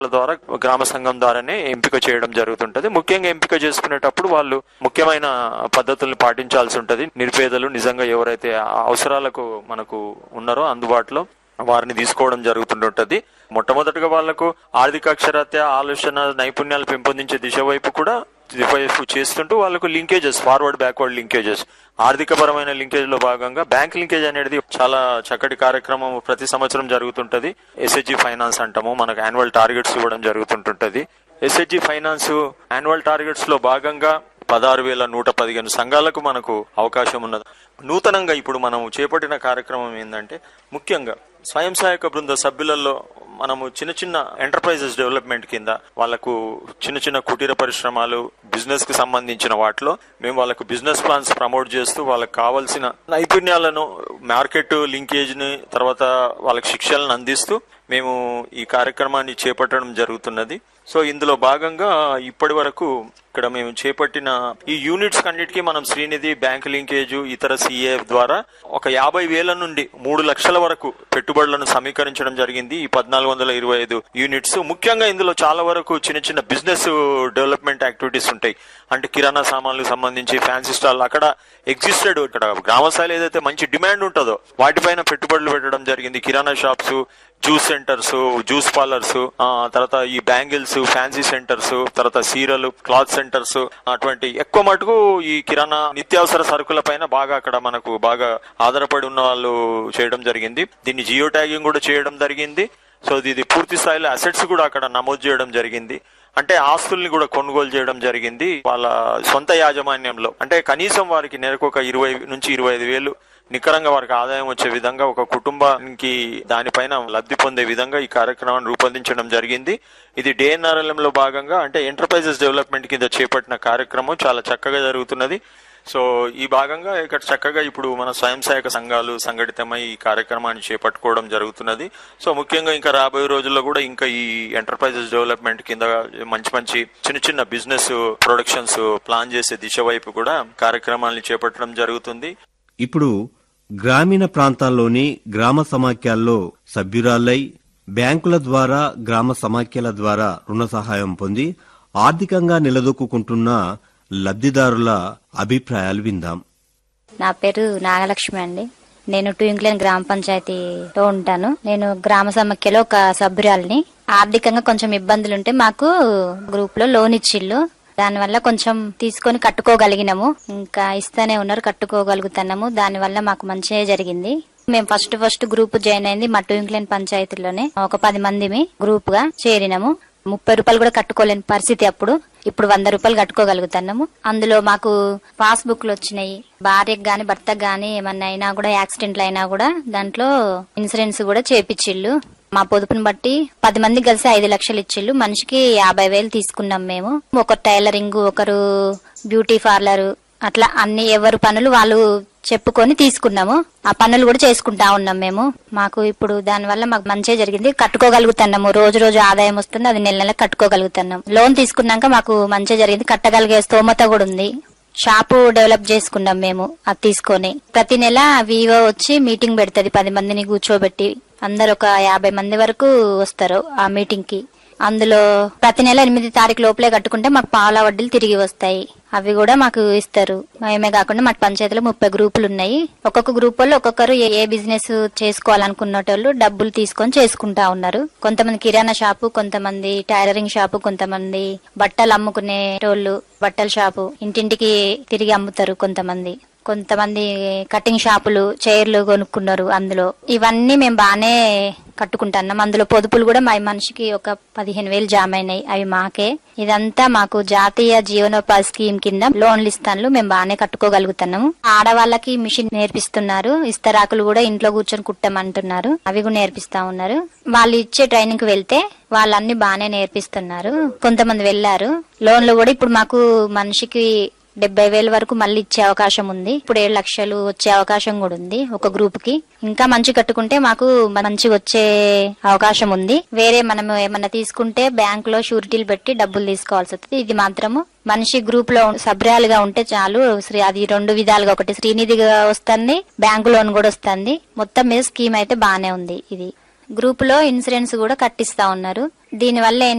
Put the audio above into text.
ద్వారా గ్రామ సంఘం ద్వారానే ఎంపిక చేయడం జరుగుతుంటది ముఖ్యంగా ఎంపిక చేసుకునేటప్పుడు వాళ్ళు ముఖ్యమైన పద్ధతుల్ని పాటించాల్సి ఉంటది నిరుపేదలు నిజంగా ఎవరైతే ఆ అవసరాలకు మనకు ఉన్నారో అందుబాటులో వారిని తీసుకోవడం జరుగుతుంటుంటది మొట్టమొదటిగా వాళ్లకు ఆర్థిక అక్షరాత్య ఆలోచన నైపుణ్యాలు పెంపొందించే దిశ వైపు కూడా వైపు చేస్తుంటూ వాళ్ళకు లింకేజెస్ ఫార్వర్డ్ బ్యాక్వర్డ్ లింకేజెస్ ఆర్థిక పరమైన లింకేజ్ లో భాగంగా బ్యాంక్ లింకేజ్ అనేది చాలా చక్కటి కార్యక్రమం ప్రతి సంవత్సరం జరుగుతుంటది ఎస్హెచ్జి ఫైనాన్స్ అంటాము మనకు యాన్యువల్ టార్గెట్స్ ఇవ్వడం జరుగుతుంటుంటది ఎస్హెచ్జి ఫైనాన్స్ యాన్యువల్ టార్గెట్స్ లో భాగంగా పదహారు వేల నూట పదిహేను సంఘాలకు మనకు అవకాశం ఉన్నది నూతనంగా ఇప్పుడు మనం చేపట్టిన కార్యక్రమం ఏంటంటే ముఖ్యంగా స్వయం సహాయక బృంద సభ్యులలో మనము చిన్న చిన్న ఎంటర్ప్రైజెస్ డెవలప్మెంట్ కింద వాళ్ళకు చిన్న చిన్న కుటీర పరిశ్రమలు బిజినెస్ కి సంబంధించిన వాటిలో మేము వాళ్ళకు బిజినెస్ ప్లాన్స్ ప్రమోట్ చేస్తూ వాళ్ళకి కావాల్సిన నైపుణ్యాలను మార్కెట్ లింకేజ్ ని తర్వాత వాళ్ళకి శిక్షలను అందిస్తూ మేము ఈ కార్యక్రమాన్ని చేపట్టడం జరుగుతున్నది సో ఇందులో భాగంగా ఇప్పటి వరకు ఇక్కడ మేము చేపట్టిన ఈ యూనిట్స్ అన్నిటికీ మనం శ్రీనిధి బ్యాంక్ లింకేజ్ ఇతర సిఏ ద్వారా ఒక యాభై వేల నుండి మూడు లక్షల వరకు పెట్టుబడులను సమీకరించడం జరిగింది ఈ పద్నాలుగు వందల ఇరవై ఐదు యూనిట్స్ ముఖ్యంగా ఇందులో చాలా వరకు చిన్న చిన్న బిజినెస్ డెవలప్మెంట్ యాక్టివిటీస్ ఉంటాయి అంటే కిరాణా సామాన్లకు సంబంధించి ఫ్యాన్సీ స్టాల్ అక్కడ ఎగ్జిస్టెడ్ ఇక్కడ గ్రామ స్థాయిలో ఏదైతే మంచి డిమాండ్ ఉంటుందో వాటిపైన పెట్టుబడులు పెట్టడం జరిగింది కిరాణా shops juice centres juice parlours తర్వాత ఈ బ్యాంగిల్స్ ఫ్యాన్సీ సెంటర్స్ తర్వాత సీరలు క్లాత్ సెంటర్స్ అటువంటి ఎక్కువ మటుకు ఈ కిరాణా నిత్యావసర సరుకుల పైన బాగా అక్కడ మనకు బాగా ఆధారపడి ఉన్న వాళ్ళు చేయడం జరిగింది దీన్ని జియో ట్యాగింగ్ కూడా చేయడం జరిగింది సో ఇది పూర్తి స్థాయిలో అసెట్స్ కూడా అక్కడ నమోదు చేయడం జరిగింది అంటే ఆస్తుల్ని కూడా కొనుగోలు చేయడం జరిగింది వాళ్ళ సొంత యాజమాన్యంలో అంటే కనీసం వారికి నెలకు ఒక ఇరవై నుంచి ఇరవై ఐదు వేలు నికరంగా వారికి ఆదాయం వచ్చే విధంగా ఒక కుటుంబానికి దానిపైన లబ్ధి పొందే విధంగా ఈ కార్యక్రమాన్ని రూపొందించడం జరిగింది ఇది డిఎన్ఆర్ఎల్ఎం లో భాగంగా అంటే ఎంటర్ప్రైజెస్ డెవలప్మెంట్ కింద చేపట్టిన కార్యక్రమం చాలా చక్కగా జరుగుతున్నది సో ఈ భాగంగా ఇక్కడ చక్కగా ఇప్పుడు మన స్వయం సహాయక సంఘాలు సంఘటితమై ఈ కార్యక్రమాన్ని చేపట్టుకోవడం జరుగుతున్నది సో ముఖ్యంగా ఇంకా రాబోయే రోజుల్లో కూడా ఇంకా ఈ ఎంటర్ప్రైజెస్ డెవలప్మెంట్ కింద మంచి మంచి చిన్న చిన్న బిజినెస్ ప్రొడక్షన్స్ ప్లాన్ చేసే దిశ వైపు కూడా కార్యక్రమాలను చేపట్టడం జరుగుతుంది ఇప్పుడు గ్రామీణ ప్రాంతాల్లోని గ్రామ సమాఖ్యల్లో సభ్యురాలై బ్యాంకుల ద్వారా గ్రామ సమాఖ్యల ద్వారా రుణ సహాయం పొంది ఆర్థికంగా నిలదొక్కుంటున్న లబ్ధిదారుల అభిప్రాయాలు విందాం నా పేరు నాగలక్ష్మి అండి నేను ట్వింక్లెన్ గ్రామ పంచాయతీలో ఉంటాను నేను గ్రామ సమాఖ్యలో ఒక సభ్యురాలిని ఆర్థికంగా కొంచెం ఇబ్బందులుంటే మాకు గ్రూప్ లో లోన్ ఇచ్చిళ్ళు దానివల్ల కొంచెం తీసుకొని కట్టుకోగలిగినాము ఇంకా ఇస్తూనే ఉన్నారు కట్టుకోగలుగుతున్నాము దానివల్ల మాకు మంచిగా జరిగింది మేము ఫస్ట్ ఫస్ట్ గ్రూప్ జాయిన్ అయింది మా ట్వింక్లెన్ పంచాయతీలోనే ఒక పది మందిమి గ్రూప్ గా చేరినాము ముప్పై రూపాయలు కూడా కట్టుకోలేని పరిస్థితి అప్పుడు ఇప్పుడు వంద రూపాయలు కట్టుకోగలుగుతున్నాము అందులో మాకు పాస్ బుక్లు వచ్చినాయి భార్యకు గాని భర్తకు గాని ఏమన్నా అయినా కూడా యాక్సిడెంట్లు అయినా కూడా దాంట్లో ఇన్సూరెన్స్ కూడా చేపిచ్చిళ్ళు మా పొదుపుని బట్టి పది మంది కలిసి ఐదు లక్షలు ఇచ్చిళ్ళు మనిషికి యాభై వేలు తీసుకున్నాం మేము ఒకరు టైలరింగ్ ఒకరు బ్యూటీ పార్లర్ అట్లా అన్ని ఎవరు పనులు వాళ్ళు చెప్పుకొని తీసుకున్నాము ఆ పనులు కూడా చేసుకుంటా ఉన్నాం మేము మాకు ఇప్పుడు దాని వల్ల మాకు మంచిగా జరిగింది కట్టుకోగలుగుతున్నాము రోజు రోజు ఆదాయం వస్తుంది అది నెల నెల కట్టుకోగలుగుతున్నాం లోన్ తీసుకున్నాక మాకు మంచిగా జరిగింది కట్టగలిగే స్తోమత కూడా ఉంది షాపు డెవలప్ చేసుకున్నాం మేము అది తీసుకొని ప్రతి నెల వివో వచ్చి మీటింగ్ పెడుతుంది పది మందిని కూర్చోబెట్టి అందరు ఒక యాభై మంది వరకు వస్తారు ఆ మీటింగ్ కి అందులో ప్రతి నెల ఎనిమిది తారీఖు లోపలే కట్టుకుంటే మాకు పాల వడ్డీలు తిరిగి వస్తాయి అవి కూడా మాకు ఇస్తారు మేమే కాకుండా మాకు పంచాయతీలో ముప్పై గ్రూపులు ఉన్నాయి ఒక్కొక్క గ్రూప్ వాళ్ళు ఒక్కొక్కరు ఏ- ఏ బిజినెస్ చేసుకోవాలనుకున్నటోళ్ళు డబ్బులు తీసుకొని చేసుకుంటా ఉన్నారు కొంతమంది కిరాణా షాపు కొంతమంది టైలరింగ్ షాపు కొంతమంది బట్టలు అమ్ముకునేటోళ్ళు బట్టల షాపు ఇంటింటికి తిరిగి అమ్ముతారు కొంతమంది కొంతమంది కటింగ్ షాపులు చైర్లు కొనుక్కున్నారు అందులో ఇవన్నీ మేము బాగానే కట్టుకుంటున్నాం అందులో పొదుపులు కూడా మా మనిషికి ఒక పదిహేను వేలు జామ అయినాయి అవి మాకే ఇదంతా మాకు జాతీయ జీవనోపాధి స్కీమ్ కింద లోన్లు ఇస్తాను మేము బాగానే కట్టుకోగలుగుతున్నాము ఆడవాళ్ళకి మిషన్ నేర్పిస్తున్నారు ఇస్తరాకులు కూడా ఇంట్లో కూర్చొని కుట్టమంటున్నారు అవి కూడా నేర్పిస్తా ఉన్నారు వాళ్ళు ఇచ్చే ట్రైనింగ్ కి వెళ్తే వాళ్ళన్ని బాగానే నేర్పిస్తున్నారు కొంతమంది వెళ్ళారు లోన్లు కూడా ఇప్పుడు మాకు మనిషికి డెబ్బై వేల వరకు మళ్ళీ ఇచ్చే అవకాశం ఉంది ఇప్పుడు ఏడు లక్షలు వచ్చే అవకాశం కూడా ఉంది ఒక గ్రూప్ కి ఇంకా మంచి కట్టుకుంటే మాకు మంచి వచ్చే అవకాశం ఉంది వేరే మనం ఏమన్నా తీసుకుంటే బ్యాంక్ లో షూరిటీలు పెట్టి డబ్బులు తీసుకోవాల్సి వస్తుంది ఇది మాత్రము మనిషి గ్రూప్ లో సభ్యురాలుగా ఉంటే చాలు శ్రీ అది రెండు విధాలుగా ఒకటి శ్రీనిధిగా వస్తుంది బ్యాంకు లోన్ కూడా వస్తుంది మొత్తం మీద స్కీమ్ అయితే బానే ఉంది ఇది గ్రూప్ లో ఇన్సూరెన్స్ కూడా కట్టిస్తా ఉన్నారు దీనివల్ల